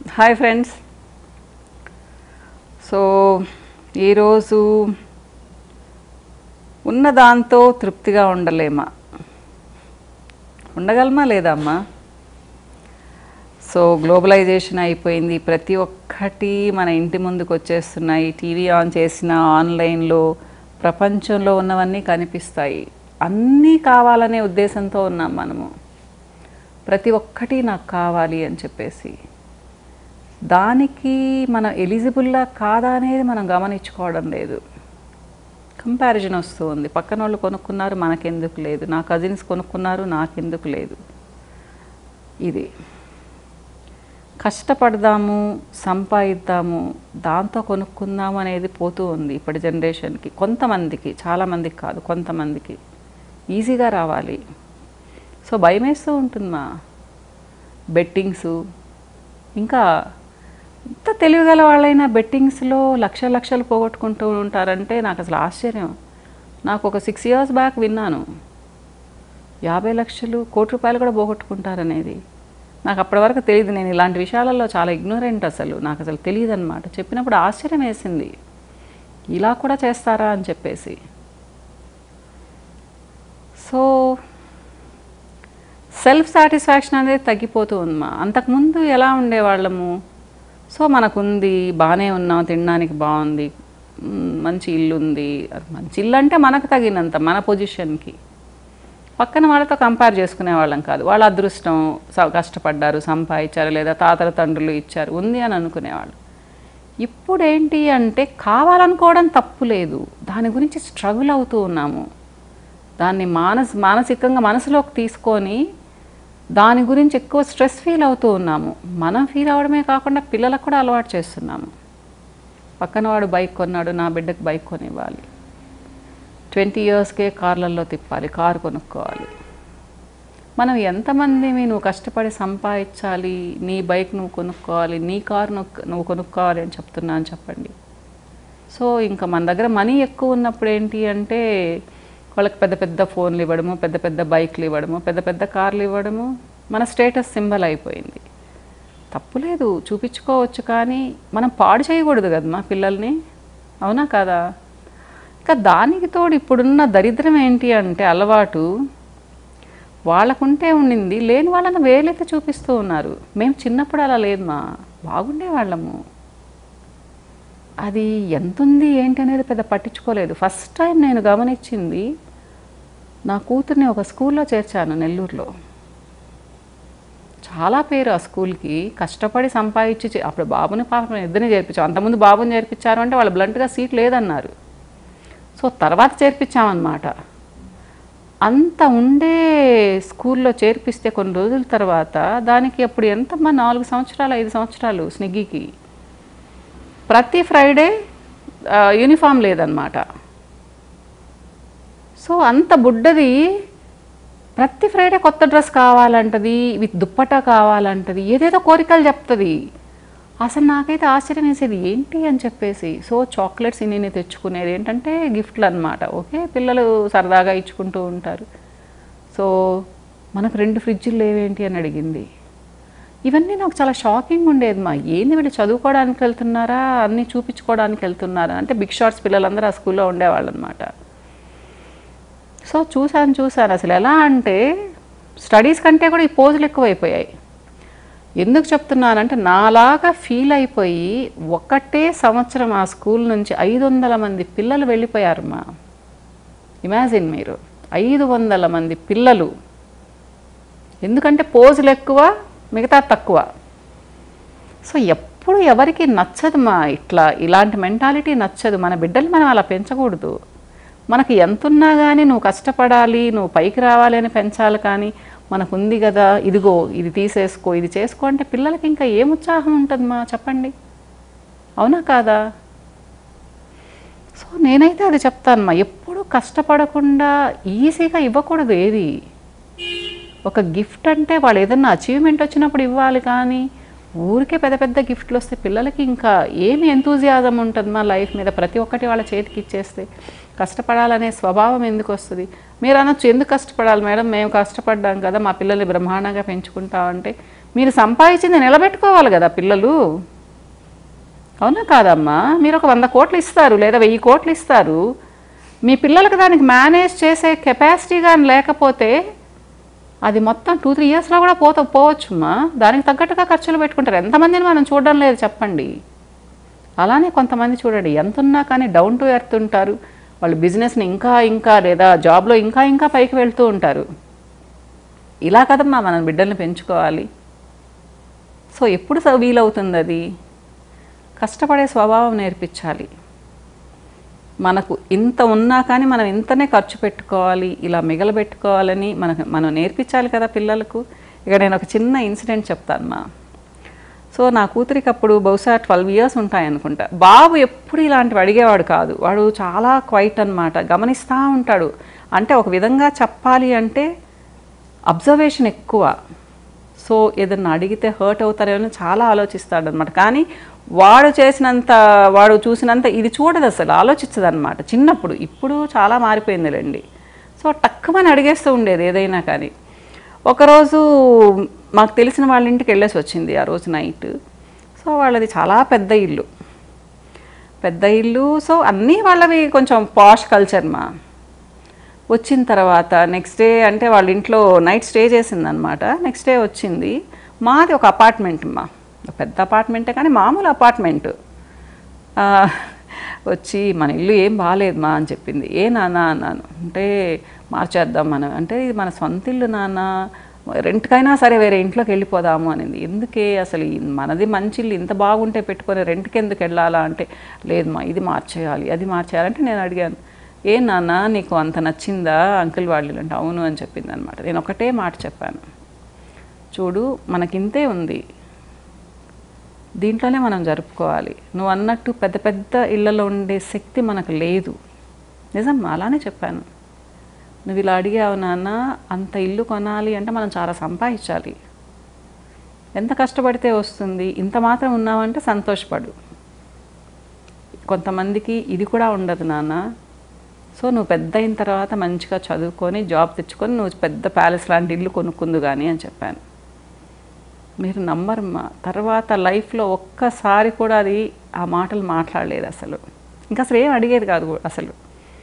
Hi friends so ఈరోజు ఉన్న దాంతో తృప్తిగా ఉండలేమా ఉండగలమా లేదా అమ్మా సో గ్లోబలైజేషన్ అయిపోయింది ప్రతి ఒక్కటి మన ఇంటి ముందుకు వచ్చేస్తున్నాయి టీవీ ఆన్ చేసిన ఆన్లైన్లో ప్రపంచంలో ఉన్నవన్నీ కనిపిస్తాయి అన్నీ కావాలనే ఉద్దేశంతో ఉన్నాం మనము ప్రతి ఒక్కటి నాకు కావాలి అని చెప్పేసి దానికి మనం ఎలిజిబుల్లా కాదా అనేది మనం గమనించుకోవడం లేదు కంపారిజన్ వస్తూ ఉంది పక్కన వాళ్ళు కొనుక్కున్నారు మనకెందుకు లేదు నా కజిన్స్ కొనుక్కున్నారు నాకెందుకు లేదు ఇది కష్టపడదాము సంపాదిద్దాము దాంతో కొనుక్కుందాము అనేది పోతూ ఉంది ఇప్పటి జనరేషన్కి కొంతమందికి చాలామందికి కాదు కొంతమందికి ఈజీగా రావాలి సో భయం వేస్తూ ఉంటుందా బెట్టింగ్స్ ఇంకా ఎంత తెలివిగల వాళ్ళైనా బెట్టింగ్స్లో లక్ష లక్షలు పోగొట్టుకుంటూ ఉంటారంటే నాకు అసలు ఆశ్చర్యం నాకు ఒక సిక్స్ ఇయర్స్ బ్యాక్ విన్నాను యాభై లక్షలు కోటి రూపాయలు కూడా పోగొట్టుకుంటారనేది నాకు అప్పటి వరకు తెలియదు నేను ఇలాంటి విషయాలలో చాలా ఇగ్నోరెంట్ అసలు నాకు అసలు తెలియదు అనమాట చెప్పినప్పుడు ఆశ్చర్యం వేసింది ఇలా కూడా చేస్తారా అని చెప్పేసి సో సెల్ఫ్ సాటిస్ఫాక్షన్ అనేది తగ్గిపోతూ ఉందమ్మా అంతకుముందు ఎలా ఉండేవాళ్ళము సో మనకుంది బాగానే ఉన్నాం తినడానికి బాగుంది మ్, మంచి ఇల్లు ఉంది అది మంచి ఇల్లు అంటే మనకు తగినంత మన పొజిషన్కి పక్కన వాళ్ళతో కంపేర్ చేసుకునే వాళ్ళం కాదు వాళ్ళ అదృష్టం స- కష్టపడ్డారు సంపాదించారు లేదా తాతల తండ్రులు ఇచ్చారు ఉంది అని అనుకునేవాళ్ళు ఇప్పుడు ఏంటి అంటే కావాలనుకోవడం తప్పు లేదు దాని గురించి స్ట్రగుల్ అవుతూ ఉన్నాము దాన్ని మానస్ మానసికంగా మనసులోకి తీసుకొని దాని గురించి ఎక్కువ స్ట్రెస్ ఫీల్ అవుతూ ఉన్నాము మనం ఫీల్ అవడమే కాకుండా పిల్లలకు కూడా అలవాటు చేస్తున్నాము పక్కన వాడు బైక్ కొన్నాడు నా బిడ్డకు బైక్ కొనివ్వాలి ట్వంటీ ఇయర్స్కే కార్లలో తిప్పాలి కారు కొనుక్కోవాలి మనం ఎంతమంది నువ్వు కష్టపడి సంపాదించాలి నీ బైక్ నువ్వు కొనుక్కోవాలి నీ కారు నువ్వు నువ్వు కొనుక్కోవాలి అని చెప్తున్నా అని చెప్పండి సో ఇంకా మన దగ్గర మనీ ఎక్కువ ఉన్నప్పుడు ఏంటి అంటే వాళ్ళకి పెద్ద పెద్ద ఫోన్లు ఇవ్వడము పెద్ద పెద్ద బైక్లు ఇవ్వడము పెద్ద పెద్ద కార్లు ఇవ్వడము మన స్టేటస్ సింబల్ అయిపోయింది తప్పులేదు చూపించుకోవచ్చు కానీ మనం పాడు చేయకూడదు కదమ్మా పిల్లల్ని అవునా కదా ఇంకా దానికి తోడు ఇప్పుడున్న దరిద్రం ఏంటి అంటే అలవాటు వాళ్ళకుంటే ఉండింది లేని వాళ్ళని వేలెత్తి చూపిస్తూ ఉన్నారు మేము చిన్నప్పుడు అలా లేదు మా బాగుండే వాళ్ళము అది ఎంత ఉంది ఏంటి అనేది పెద్ద పట్టించుకోలేదు ఫస్ట్ టైం నేను గమనించింది నా కూతుర్ని ఒక స్కూల్లో చేర్చాను నెల్లూరులో చాలా పేరు ఆ స్కూల్కి కష్టపడి సంపాదించి చే- అప్పుడు బాబుని పాపం ఇద్దరిని చేర్పించాం అంతకుముందు బాబుని చేర్పించారు అంటే వాళ్ళు బ్లంట్గా సీట్ లేదన్నారు సో తర్వాత చేర్పించామన్నమాట అంత ఉండే స్కూల్లో చేర్పిస్తే కొన్ని రోజుల తర్వాత దానికి అప్పుడు ఎంతమ్మా నాలుగు సంవత్సరాలు ఐదు సంవత్సరాలు స్నిగ్గికి ప్రతి ఫ్రైడే ఆ, యూనిఫామ్ లేదన్నమాట సో అంత బుడ్డది ప్రతి ఫ్రైడే కొత్త డ్రెస్ కావాలంటది విత్ దుప్పటా కావాలంటది ఏదేదో కోరికలు చెప్తుంది అసలు నాకైతే ఆశ్చర్యం వేసేది ఏంటి అని చెప్పేసి సో చాక్లెట్స్ ఇన్ని తెచ్చుకునేది ఏంటంటే గిఫ్ట్లు అనమాట ఓకే పిల్లలు సరదాగా ఇచ్చుకుంటూ ఉంటారు సో మనకు రెండు ఫ్రిడ్జులు లేవేంటి అని అడిగింది ఇవన్నీ నాకు చాలా షాకింగ్ ఉండేది మా ఏంది వీళ్ళు చదువుకోవడానికి వెళ్తున్నారా అన్నీ చూపించుకోవడానికి వెళ్తున్నారా అంటే బిగ్ షార్ట్స్ పిల్లలందరూ ఆ స్కూల్లో ఉండేవాళ్ళు అనమాట సో చూశాను చూశాను అసలు ఎలా అంటే స్టడీస్ కంటే కూడా ఈ పోజులు ఎక్కువైపోయాయి ఎందుకు చెప్తున్నానంటే నాలాగా ఫీల్ అయిపోయి ఒకటే సంవత్సరం ఆ స్కూల్ నుంచి ఐదు వందల మంది పిల్లలు వెళ్ళిపోయారు మా ఇమాజిన్ మీరు ఐదు వందల మంది పిల్లలు ఎందుకంటే పోజులు ఎక్కువ మిగతా తక్కువ సో ఎప్పుడు ఎవరికి నచ్చదు మా ఇట్లా ఇలాంటి మెంటాలిటీ నచ్చదు మన బిడ్డలు మనం అలా పెంచకూడదు మనకి ఎంత ఉన్నా కానీ నువ్వు కష్టపడాలి నువ్వు పైకి రావాలి అని పెంచాలి కానీ మనకు ఉంది కదా ఇదిగో ఇది తీసేసుకో ఇది చేసుకో అంటే పిల్లలకి ఇంకా ఏం ఉత్సాహం ఉంటుంది మా చెప్పండి అవునా కాదా సో నేనైతే అది చెప్తాను మా ఎప్పుడు కష్టపడకుండా ఈజీగా ఇవ్వకూడదు ఏది ఒక గిఫ్ట్ అంటే వాళ్ళు ఏదన్నా అచీవ్మెంట్ వచ్చినప్పుడు ఇవ్వాలి కానీ ఊరికే పెద్ద పెద్ద గిఫ్ట్లు వస్తే పిల్లలకి ఇంకా ఏమి ఎంతూజియాజం ఉంటుంది మా లైఫ్ మీద ప్రతి ఒక్కటి వాళ్ళ చేతికి ఇచ్చేస్తే కష్టపడాలనే స్వభావం ఎందుకు వస్తుంది మీరు అనొచ్చు ఎందుకు కష్టపడాలి మేడం మేము కష్టపడ్డాం కదా మా పిల్లల్ని బ్రహ్మాండంగా పెంచుకుంటామంటే మీరు సంపాదించింది నిలబెట్టుకోవాలి కదా పిల్లలు అవునా కాదమ్మా మీరు ఒక వంద కోట్లు ఇస్తారు లేదా వెయ్యి కోట్లు ఇస్తారు మీ పిల్లలకు దానికి మేనేజ్ చేసే కెపాసిటీ కానీ లేకపోతే అది మొత్తం టూ త్రీ ఇయర్స్లో కూడా పోత పోవచ్చుమా దానికి తగ్గట్టుగా ఖర్చులు పెట్టుకుంటారు ఎంతమందిని మనం చూడడం లేదు చెప్పండి అలానే కొంతమంది చూడండి ఎంత ఉన్నా కానీ డౌన్ టు ఎర్త్ ఉంటారు వాళ్ళు బిజినెస్ని ఇంకా ఇంకా లేదా జాబ్లో ఇంకా ఇంకా పైకి వెళ్తూ ఉంటారు ఇలా కదమ్మా మనం బిడ్డల్ని పెంచుకోవాలి సో ఎప్పుడు స- వీలవుతుంది అది కష్టపడే స్వభావం నేర్పించాలి మనకు ఇంత ఉన్నా కానీ మనం ఇంతనే ఖర్చు పెట్టుకోవాలి ఇలా మిగలబెట్టుకోవాలని మనకు మనం నేర్పించాలి కదా పిల్లలకు ఇక నేను ఒక చిన్న ఇన్సిడెంట్ చెప్తాను మా సో నా కూతురికి అప్పుడు బహుశా ట్వెల్వ్ ఇయర్స్ ఉంటాయనుకుంటా బాబు ఎప్పుడు ఇలాంటివి అడిగేవాడు కాదు వాడు చాలా క్వైట్ అన్నమాట గమనిస్తూ ఉంటాడు అంటే ఒక విధంగా చెప్పాలి అంటే అబ్జర్వేషన్ ఎక్కువ సో ఏదన్నా అడిగితే హర్ట్ అవుతారేమో చాలా ఆలోచిస్తాడు అనమాట కానీ వాడు చేసినంత వాడు చూసినంత ఇది చూడదు అసలు ఆలోచించదు అనమాట చిన్నప్పుడు ఇప్పుడు చాలా మారిపోయిందిలేండి సో టక్కుమని అడిగేస్తూ ఉండేది ఏదైనా కానీ ఒకరోజు మాకు తెలిసిన వాళ్ళ ఇంటికి వెళ్ళేసి వచ్చింది ఆ రోజు నైట్ సో వాళ్ళది చాలా పెద్ద ఇల్లు పెద్ద ఇల్లు సో అన్నీ వాళ్ళవి కొంచెం పాష్ కల్చర్ మా వచ్చిన తర్వాత నెక్స్ట్ డే అంటే వాళ్ళ ఇంట్లో నైట్ స్టే చేసిందనమాట నెక్స్ట్ డే వచ్చింది మాది ఒక అపార్ట్మెంట్ మా ఒక పెద్ద అపార్ట్మెంటే కానీ మామూలు అపార్ట్మెంట్ ఆ, వచ్చి మన ఇల్లు ఏం బాగాలేదు మా అని చెప్పింది ఏ నాన్న అన్నాను అంటే మార్చేద్దాం మనం అంటే ఇది మన సొంత ఇల్లు నాన్న రెంట్కైనా సరే వేరే ఇంట్లోకి వెళ్ళిపోదాము అనింది ఎందుకే అసలు ఈ మనది మంచి ఇల్లు ఇంత బాగుంటే పెట్టుకొని రెంట్కి ఎందుకు వెళ్ళాలా అంటే లేదు మా ఇది మార్చేయాలి అది మార్చేయాలంటే నేను అడిగాను ఏ నాన్న నీకు అంత నచ్చిందా అంకుల్ వాళ్ళు ఇల్లు?" అంటే అవును అని చెప్పింది అనమాట నేను ఒకటే మాట చెప్పాను చూడు మనకింతే ఉంది దీంట్లోనే మనం జరుపుకోవాలి నువ్వు అన్నట్టు పెద్ద పెద్ద ఇళ్లలో ఉండే శక్తి మనకు లేదు నిజం అలానే చెప్పాను నువ్వు ఇలా అడిగావు నాన్న అంత ఇల్లు కొనాలి అంటే మనం చాలా సంపాదించాలి ఎంత కష్టపడితే వస్తుంది ఇంత మాత్రం ఉన్నావంటే సంతోషపడు కొంతమందికి ఇది కూడా ఉండదు నాన్న సో నువ్వు పెద్ద అయిన తర్వాత మంచిగా చదువుకొని జాబ్ తెచ్చుకొని నువ్వు పెద్ద ప్యాలెస్ లాంటి ఇల్లు కొనుక్కుందు కానీ అని చెప్పాను మీరు నమ్మరమ్మా తర్వాత లైఫ్లో ఒక్కసారి కూడా అది ఆ మాటలు మాట్లాడలేదు అసలు ఇంకా అసలు ఏం అడిగేది కాదు కూ- అసలు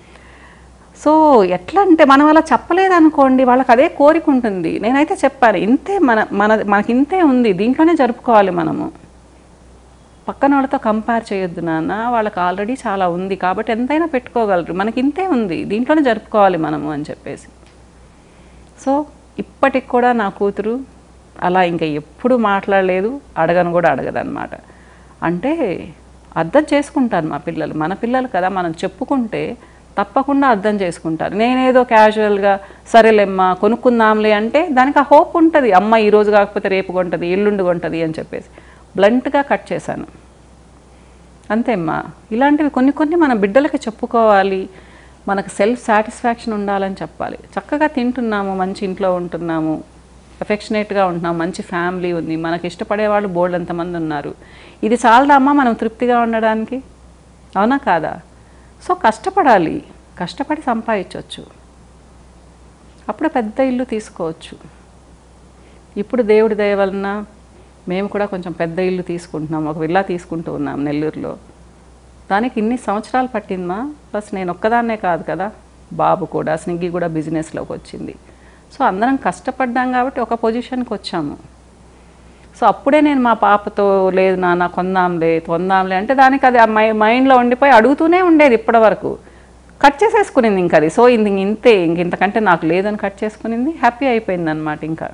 సో ఎట్లా అంటే మనం అలా చెప్పలేదు అనుకోండి వాళ్ళకి అదే కోరిక ఉంటుంది నేనైతే చెప్పాను ఇంతే మన మన మనకి ఇంతే ఉంది దీంట్లోనే జరుపుకోవాలి మనము పక్కన వాళ్ళతో కంపేర్ చేయొద్దు నాన్న వాళ్ళకి ఆల్రెడీ చాలా ఉంది కాబట్టి ఎంతైనా పెట్టుకోగలరు మనకి ఇంతే ఉంది దీంట్లోనే జరుపుకోవాలి మనము అని చెప్పేసి సో ఇప్పటికి కూడా నా కూతురు అలా ఇంకా ఎప్పుడు మాట్లాడలేదు అడగను కూడా అడగదన్నమాట అంటే అర్థం చేసుకుంటారు మా పిల్లలు మన పిల్లలు కదా మనం చెప్పుకుంటే తప్పకుండా అర్థం చేసుకుంటారు నేనేదో క్యాజువల్గా సరేలేమ్మా కొనుక్కుందాంలే అంటే దానికి ఆ హోప్ ఉంటుంది అమ్మ ఈ రోజు కాకపోతే రేపు కొంటది ఎల్లుండి కొంటది అని చెప్పేసి బ్లంట్గా కట్ చేశాను అంతేమ్మా ఇలాంటివి కొన్ని కొన్ని మన బిడ్డలకి చెప్పుకోవాలి మనకు సెల్ఫ్ సాటిస్ఫాక్షన్ ఉండాలని చెప్పాలి చక్కగా తింటున్నాము మంచి ఇంట్లో ఉంటున్నాము ఎఫెక్షనేట్గా ఉంటున్నాము మంచి ఫ్యామిలీ ఉంది మనకి ఇష్టపడే వాళ్ళు బోల్డ్ ఎంతమంది ఉన్నారు ఇది చాలదా అమ్మా మనం తృప్తిగా ఉండడానికి అవునా కాదా సో కష్టపడాలి కష్టపడి సంపాదించవచ్చు అప్పుడు పెద్ద ఇల్లు తీసుకోవచ్చు ఇప్పుడు దేవుడి దయ వలన మేము కూడా కొంచెం పెద్ద ఇల్లు తీసుకుంటున్నాం ఒక విల్లా తీసుకుంటూ ఉన్నాం నెల్లూరులో దానికి ఇన్ని సంవత్సరాలు పట్టిందమ్మా ప్లస్ నేను ఒక్కదాన్నే కాదు కదా బాబు కూడా స్నిగ్గి కూడా బిజినెస్లోకి వచ్చింది సో అందరం కష్టపడ్డాం కాబట్టి ఒక పొజిషన్కి వచ్చాము సో అప్పుడే నేను మా పాపతో లేదు నాన్న కొందాంలే కొందాంలే అంటే దానికి అది ఆ మై మైండ్లో ఉండిపోయి అడుగుతూనే ఉండేది ఇప్పటి వరకు కట్ చేసేసుకునింది ఇంకా అది సో ఇంక ఇంతే ఇంక ఇంతకంటే నాకు లేదని కట్ చేసుకునింది హ్యాపీ అయిపోయింది అనమాట ఇంకా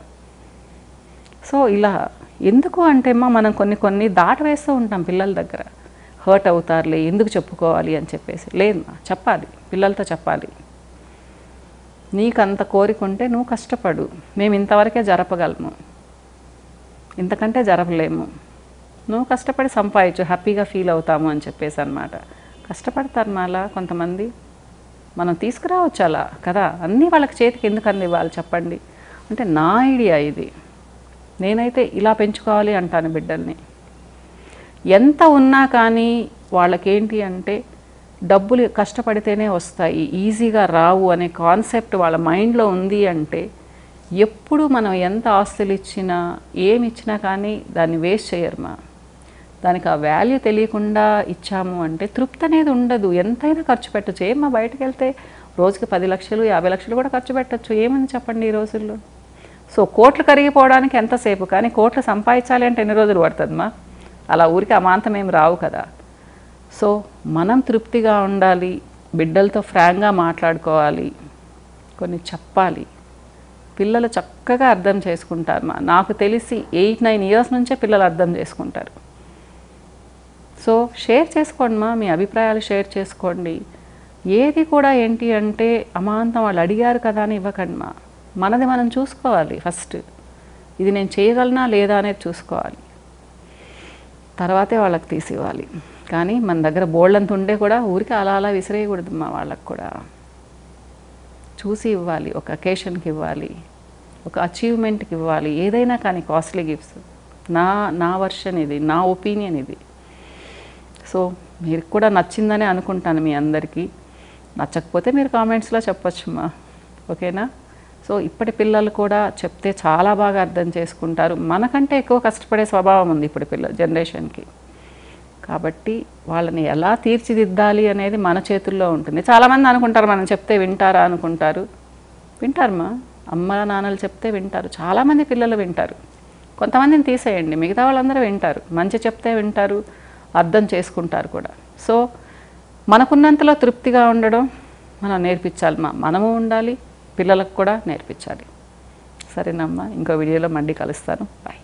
సో ఇలా ఎందుకు అంటే అమ్మా మనం కొన్ని కొన్ని దాట వేస్తూ ఉంటాం పిల్లల దగ్గర హర్ట్ అవుతారులే ఎందుకు చెప్పుకోవాలి అని చెప్పేసి లేదు మా, చెప్పాలి పిల్లలతో చెప్పాలి నీకు అంత కోరిక ఉంటే నువ్వు కష్టపడు మేము ఇంతవరకే జరపగలము ఇంతకంటే జరపలేము నువ్వు కష్టపడి సంపాదించు హ్యాపీగా ఫీల్ అవుతాము అని చెప్పేసి అనమాట కష్టపడతారు మాలా కొంతమంది మనం తీసుకురావచ్చు అలా కదా అన్నీ వాళ్ళకి చేతికి ఎందుకు అందివ్వాలి చెప్పండి అంటే నా ఐడియా ఇది నేనైతే ఇలా పెంచుకోవాలి అంటాను బిడ్డల్ని ఎంత ఉన్నా కానీ వాళ్ళకేంటి అంటే డబ్బులు కష్టపడితేనే వస్తాయి ఈజీగా రావు అనే కాన్సెప్ట్ వాళ్ళ మైండ్లో ఉంది అంటే ఎప్పుడు మనం ఎంత ఆస్తులు ఇచ్చినా ఏమి ఇచ్చినా కానీ దాన్ని వేస్ట్ చేయరు మా దానికి ఆ వాల్యూ తెలియకుండా ఇచ్చాము అంటే తృప్తి అనేది ఉండదు ఎంతైనా ఖర్చు పెట్టచ్చు ఏమా బయటకు వెళ్తే రోజుకి పది లక్షలు యాభై లక్షలు కూడా ఖర్చు పెట్టచ్చు ఏమని చెప్పండి ఈ రోజుల్లో సో కోట్లు కరిగిపోవడానికి ఎంతసేపు కానీ కోట్లు సంపాదించాలి అంటే ఎన్ని రోజులు పడుతుందమ్మా అలా ఊరికి అమాంతం ఏం రావు కదా సో మనం తృప్తిగా ఉండాలి బిడ్డలతో ఫ్రాంక్గా మాట్లాడుకోవాలి కొన్ని చెప్పాలి పిల్లలు చక్కగా అర్థం చేసుకుంటారు మా నాకు తెలిసి ఎయిట్ నైన్ ఇయర్స్ నుంచే పిల్లలు అర్థం చేసుకుంటారు సో షేర్ చేసుకోండి మా మీ అభిప్రాయాలు షేర్ చేసుకోండి ఏది కూడా ఏంటి అంటే అమాంతం వాళ్ళు అడిగారు కదా అని ఇవ్వకండి మా మనది మనం చూసుకోవాలి ఫస్ట్ ఇది నేను చేయగలనా లేదా అనేది చూసుకోవాలి తర్వాతే వాళ్ళకి తీసి ఇవ్వాలి కానీ మన దగ్గర బోల్డంత ఉండే కూడా ఊరికి అలా అలా విసిరేయకూడదు మా వాళ్ళకి కూడా చూసి ఇవ్వాలి ఒక అకేషన్కి ఇవ్వాలి ఒక అచీవ్మెంట్కి ఇవ్వాలి ఏదైనా కానీ కాస్ట్లీ గిఫ్ట్స్ నా నా వర్షన్ ఇది నా ఒపీనియన్ ఇది సో మీరు కూడా నచ్చిందనే అనుకుంటాను మీ అందరికీ నచ్చకపోతే మీరు కామెంట్స్లో చెప్పొచ్చు మా ఓకేనా సో ఇప్పటి పిల్లలు కూడా చెప్తే చాలా బాగా అర్థం చేసుకుంటారు మనకంటే ఎక్కువ కష్టపడే స్వభావం ఉంది ఇప్పుడు పిల్ల జనరేషన్కి కాబట్టి వాళ్ళని ఎలా తీర్చిదిద్దాలి అనేది మన చేతుల్లో ఉంటుంది చాలామంది అనుకుంటారు మనం చెప్తే వింటారా అనుకుంటారు వింటారమ్మా అమ్మ నాన్నలు చెప్తే వింటారు చాలామంది పిల్లలు వింటారు కొంతమందిని తీసేయండి మిగతా వాళ్ళందరూ వింటారు మంచి చెప్తే వింటారు అర్థం చేసుకుంటారు కూడా సో మనకున్నంతలో తృప్తిగా ఉండడం మనం నేర్పించాలి మా మనము ఉండాలి పిల్లలకు కూడా నేర్పించాలి సరేనమ్మా ఇంకో వీడియోలో మళ్ళీ కలుస్తాను బాయ్